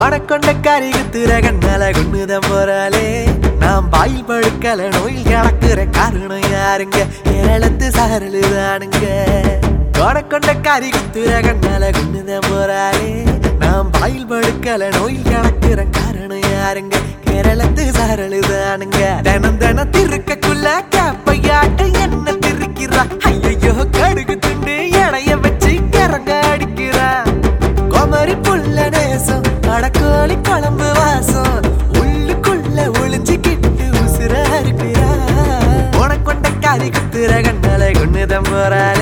பணக்கொண்ட கறி குத்துற கண்ணால கொண்டுதான் போறாளே நாம் பாயில் படுக்கல நோயில் கிடக்குற காரணம் யாருங்க ஏழத்து சாரலுதானுங்க கொண்ட கறி குத்துற கண்ணால கொண்டுதான் போறாளே நாம் பாயில் படுக்கல நோயில் கிடக்குற காரணம் யாருங்க கேரளத்து சாரலுதானுங்க தினம் தினம் திருக்கக்குள்ள கேப்பையாட்ட என்ன திருக்கிறா ஐயோ கடுகு துண்டு எடைய வச்சு கிறங்க அடிக்கிறா குமரி புள்ள நேசம் அடக்கோழி குழம்பு வாசம் உள்ளுக்குள்ள ஒளிஞ்சுக்கிட்டு உசுர இருக்கிறா உனக்கொண்ட காரி குத்துற கண்ணால கொண்டுதான் போறாளே